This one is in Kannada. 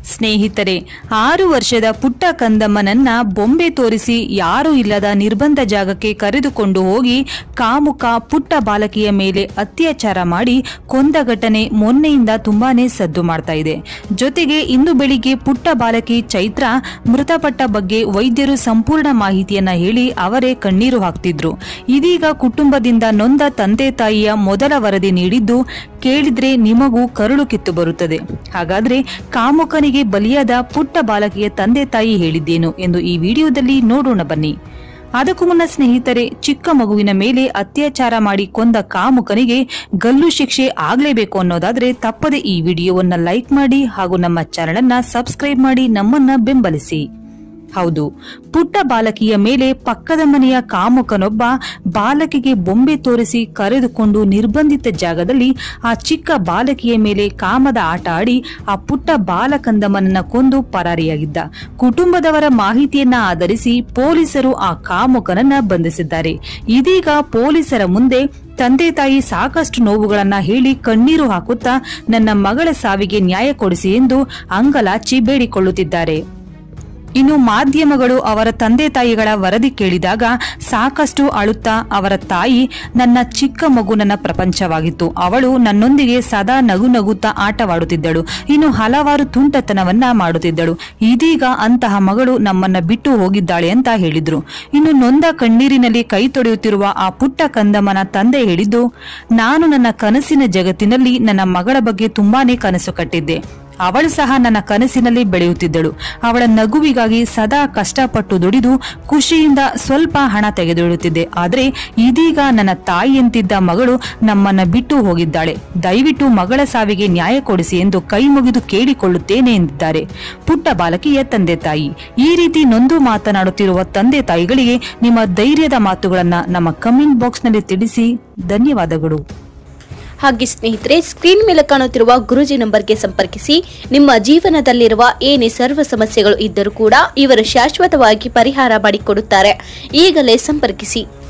ಸ್ನೇಹಿತರೆ ಆರು ವರ್ಷದ ಪುಟ್ಟ ಕಂದಮ್ಮನನ್ನ ಬೊಂಬೆ ತೋರಿಸಿ ಯಾರೂ ಇಲ್ಲದ ನಿರ್ಬಂಧ ಜಾಗಕ್ಕೆ ಕರೆದುಕೊಂಡು ಹೋಗಿ ಕಾಮುಕ ಪುಟ್ಟ ಬಾಲಕಿಯ ಮೇಲೆ ಅತ್ಯಾಚಾರ ಮಾಡಿ ಕೊಂದ ಘಟನೆ ಮೊನ್ನೆಯಿಂದ ತುಂಬಾನೇ ಸದ್ದು ಮಾಡ್ತಾ ಇದೆ ಜೊತೆಗೆ ಇಂದು ಬೆಳಿಗ್ಗೆ ಪುಟ್ಟ ಬಾಲಕಿ ಚೈತ್ರ ಮೃತಪಟ್ಟ ಬಗ್ಗೆ ವೈದ್ಯರು ಸಂಪೂರ್ಣ ಮಾಹಿತಿಯನ್ನ ಹೇಳಿ ಅವರೇ ಕಣ್ಣೀರು ಹಾಕ್ತಿದ್ರು ಇದೀಗ ಕುಟುಂಬದಿಂದ ನೊಂದ ತಂದೆ ತಾಯಿಯ ಮೊದಲ ವರದಿ ನೀಡಿದ್ದು ಕೇಳಿದ್ರೆ ನಿಮಗೂ ಕರುಳು ಕಿತ್ತು ಬರುತ್ತದೆ ಹಾಗಾದ್ರೆ ಕಾಮುಕನಿಗೆ ಬಲಿಯಾದ ಪುಟ್ಟ ಬಾಲಕಿಯ ತಂದೆ ತಾಯಿ ಹೇಳಿದ್ದೇನು ಎಂದು ಈ ವಿಡಿಯೋದಲ್ಲಿ ನೋಡೋಣ ಬನ್ನಿ ಅದಕ್ಕೂ ಮುನ್ನ ಸ್ನೇಹಿತರೆ ಚಿಕ್ಕ ಮಗುವಿನ ಮೇಲೆ ಅತ್ಯಾಚಾರ ಮಾಡಿ ಕೊಂದ ಕಾಮುಕನಿಗೆ ಗಲ್ಲು ಶಿಕ್ಷೆ ಆಗ್ಲೇಬೇಕು ಅನ್ನೋದಾದ್ರೆ ತಪ್ಪದೆ ಈ ವಿಡಿಯೋವನ್ನ ಲೈಕ್ ಮಾಡಿ ಹಾಗೂ ನಮ್ಮ ಚಾನೆಲ್ ಅನ್ನ ಸಬ್ಸ್ಕ್ರೈಬ್ ಮಾಡಿ ನಮ್ಮನ್ನ ಬೆಂಬಲಿಸಿ ಹೌದು ಪುಟ್ಟ ಬಾಲಕಿಯ ಮೇಲೆ ಪಕ್ಕದ ಮನೆಯ ಕಾಮುಕನೊಬ್ಬ ಬಾಲಕಿಗೆ ಬೊಂಬೆ ತೋರಿಸಿ ಕರೆದುಕೊಂಡು ನಿರ್ಬಂಧಿತ ಜಾಗದಲ್ಲಿ ಆ ಚಿಕ್ಕ ಬಾಲಕಿಯ ಮೇಲೆ ಕಾಮದ ಆಟ ಆಡಿ ಆ ಪುಟ್ಟ ಬಾಲಕಂದಮ್ಮನನ್ನ ಕೊಂದು ಪರಾರಿಯಾಗಿದ್ದ ಕುಟುಂಬದವರ ಮಾಹಿತಿಯನ್ನ ಆಧರಿಸಿ ಪೊಲೀಸರು ಆ ಕಾಮುಕನನ್ನ ಬಂಧಿಸಿದ್ದಾರೆ ಇದೀಗ ಪೊಲೀಸರ ಮುಂದೆ ತಂದೆ ತಾಯಿ ಸಾಕಷ್ಟು ನೋವುಗಳನ್ನ ಹೇಳಿ ಕಣ್ಣೀರು ಹಾಕುತ್ತಾ ನನ್ನ ಮಗಳ ಸಾವಿಗೆ ನ್ಯಾಯ ಕೊಡಿಸಿ ಎಂದು ಅಂಗಲಾಚಿ ಬೇಡಿಕೊಳ್ಳುತ್ತಿದ್ದಾರೆ ಇನ್ನು ಮಾಧ್ಯಮಗಳು ಅವರ ತಂದೆ ತಾಯಿಗಳ ವರದಿ ಕೇಳಿದಾಗ ಸಾಕಷ್ಟು ಅಳುತ್ತಾ ಅವರ ತಾಯಿ ನನ್ನ ಚಿಕ್ಕ ಮಗು ನನ್ನ ಪ್ರಪಂಚವಾಗಿತ್ತು ಅವಳು ನನ್ನೊಂದಿಗೆ ಸದಾ ನಗು ನಗುತ್ತಾ ಆಟವಾಡುತ್ತಿದ್ದಳು ಇನ್ನು ಹಲವಾರು ತುಂಟತನವನ್ನ ಮಾಡುತ್ತಿದ್ದಳು ಇದೀಗ ಅಂತಹ ಮಗಳು ನಮ್ಮನ್ನ ಬಿಟ್ಟು ಹೋಗಿದ್ದಾಳೆ ಅಂತ ಹೇಳಿದ್ರು ಇನ್ನು ನೊಂದ ಕಣ್ಣೀರಿನಲ್ಲಿ ಕೈ ತೊಳೆಯುತ್ತಿರುವ ಆ ಪುಟ್ಟ ಕಂದಮ್ಮನ ತಂದೆ ಹೇಳಿದ್ದು ನಾನು ನನ್ನ ಕನಸಿನ ಜಗತ್ತಿನಲ್ಲಿ ನನ್ನ ಮಗಳ ಬಗ್ಗೆ ತುಂಬಾನೇ ಕನಸು ಕಟ್ಟಿದ್ದೆ ಅವಳು ಸಹ ನನ್ನ ಕನಸಿನಲ್ಲಿ ಬೆಳೆಯುತ್ತಿದ್ದಳು ಅವಳ ನಗುವಿಗಾಗಿ ಸದಾ ಕಷ್ಟಪಟ್ಟು ದುಡಿದು ಖುಷಿಯಿಂದ ಸ್ವಲ್ಪ ಹಣ ತೆಗೆದಿಡುತ್ತಿದ್ದೆ ಆದರೆ ಇದೀಗ ನನ್ನ ತಾಯಿಯಂತಿದ್ದ ಮಗಳು ನಮ್ಮನ್ನ ಬಿಟ್ಟು ಹೋಗಿದ್ದಾಳೆ ದಯವಿಟ್ಟು ಮಗಳ ಸಾವಿಗೆ ನ್ಯಾಯ ಕೊಡಿಸಿ ಎಂದು ಕೈ ಮುಗಿದು ಕೇಳಿಕೊಳ್ಳುತ್ತೇನೆ ಎಂದಿದ್ದಾರೆ ಪುಟ್ಟ ಬಾಲಕಿಯ ತಂದೆ ತಾಯಿ ಈ ರೀತಿ ನೊಂದು ಮಾತನಾಡುತ್ತಿರುವ ತಂದೆ ತಾಯಿಗಳಿಗೆ ನಿಮ್ಮ ಧೈರ್ಯದ ಮಾತುಗಳನ್ನ ನಮ್ಮ ಕಮೆಂಟ್ ಬಾಕ್ಸ್ನಲ್ಲಿ ತಿಳಿಸಿ ಧನ್ಯವಾದಗಳು ಹಾಗೆ ಸ್ನೇಹಿತರೆ ಸ್ಕ್ರೀನ್ ಮೇಲೆ ಕಾಣುತ್ತಿರುವ ಗುರುಜಿ ನಂಬರ್ಗೆ ಸಂಪರ್ಕಿಸಿ ನಿಮ್ಮ ಜೀವನದಲ್ಲಿರುವ ಏನೇ ಸರ್ವ ಸಮಸ್ಯೆಗಳು ಇದ್ದರೂ ಕೂಡ ಇವರು ಶಾಶ್ವತವಾಗಿ ಪರಿಹಾರ ಮಾಡಿಕೊಡುತ್ತಾರೆ ಈಗಲೇ ಸಂಪರ್ಕಿಸಿ